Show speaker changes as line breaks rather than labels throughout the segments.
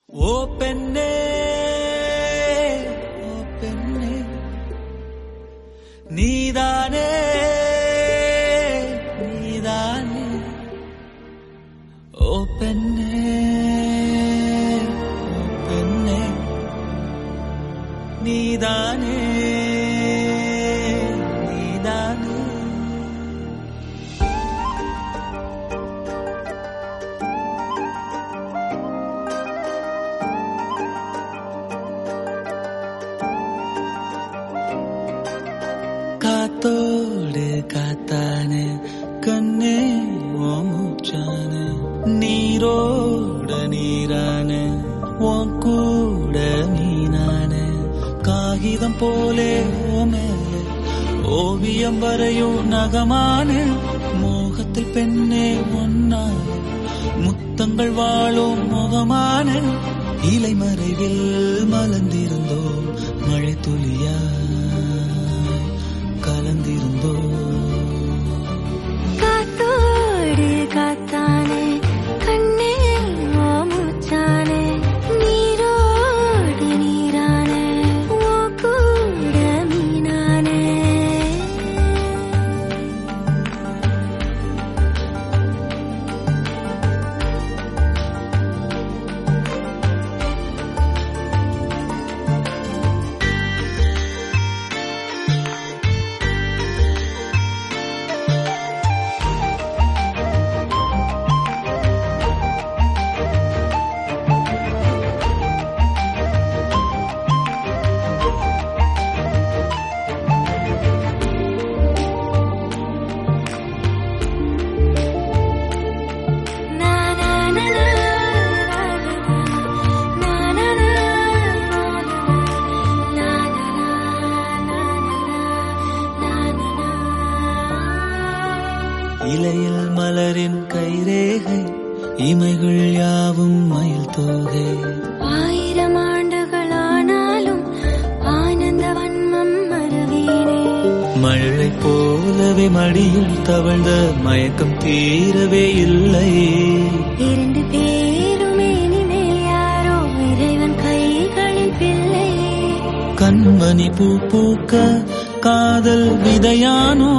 ஓ பெண்ணே ஓ பெண்ணே நீதானே நீதானே ஓ பெண்ணே ஓ பெண்ணே நீதானே நீதானே காத்தோடு காத்தானே கண்ணே ஓ மூச்சானே நீரோட நீரானே உன் கூட மீனானே காகிதம் போலே ஓ மேலே ஓவியம் வரையும் நகமானே மோகத்தில் பெண்ணே ஒன்னானே முத்தங்கள் வாழும் முகமான இலை மறைவில் மலர்ந்திருந்தோம் மழை துளியாய் கலந்திருந்தோம்
காத்தோடு காத்தானே கண்ணே ஓ மூச்சானே நீரோடு நீரானே ஓ கூட மீனானே Na na na na na na na na
இலையில் மலரின் கைரேகை இமைகள் யாவும் மயில் தோகை
ஆயிரம் ஆண்டுகளானாலும் ஆனந்த வன்மம் மறவேனே
மழை போலவே மடியில் தவழ்ந்த மயக்கம் தீரவே இல்லை
இரண்டு பேருமே இனிமேல் யாரோ இறைவன் கைகளில் பிள்ளை
கண்மணி பூ பூக்க காதல் விதையானோ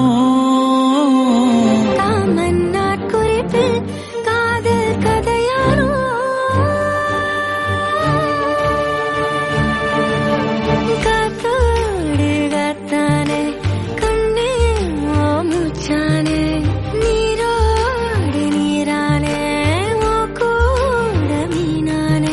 காமன் நாட்குறிப்பில் காதல் கதையாரோ காத்தோடு காத்தானே கண்ணே ஓ மூச்சானே நீரோடு நீரானே ஓ கூட மீனானே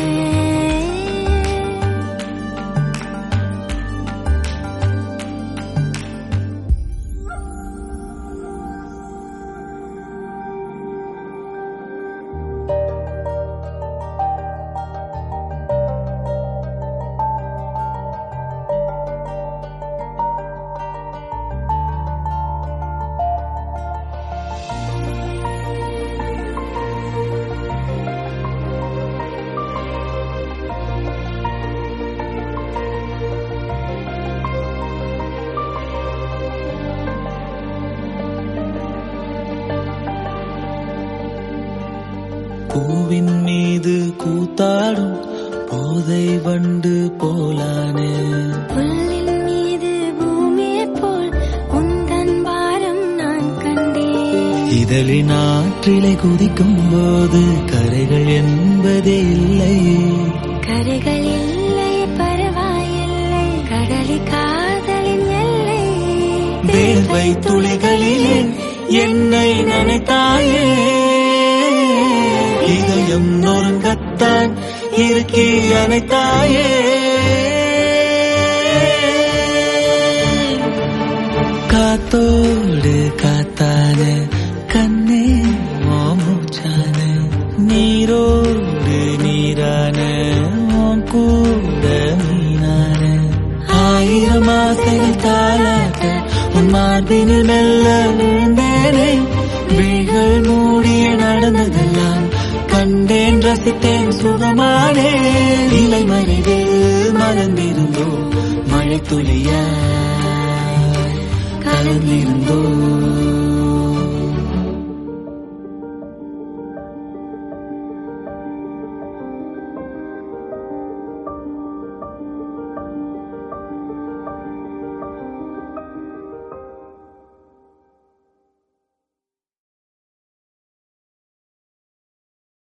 பூவின் மீது கூத்தாடும் போதை வண்டு போலானே
புல்லின் மீது பூமியைப் போல் உந்தன் பாரம் நான் கண்டேன்
இதழின் ஆற்றிலை குதிக்கும் போது கரைகள் என்பதே இல்லை
கரைகள் இல்லை பரவாயில்லை கடலி காதலின் எல்லை
வேர்வை துளிகளிலே என்னை நினைத்தாயே இதயம் நொறுங்கத்தான் இருக்கி அனைத்தாயே காத்தோடு காத்தானே கண்ணே ஓ மூச்சானே நீரோடு நீரான உன் கூட மீனான ஆயிரம் ஆசைகள் தாளாட்ட உன் மார்பினில் மெல்ல விழுந்தேனே விழிகள் மூடிய நடந்ததெல்லாம் கண்டேன் ரசித்தேன் சுகமானே இலை மறைவில் மறந்திருந்தோ மழை துளியாய் கலந்திருந்தோ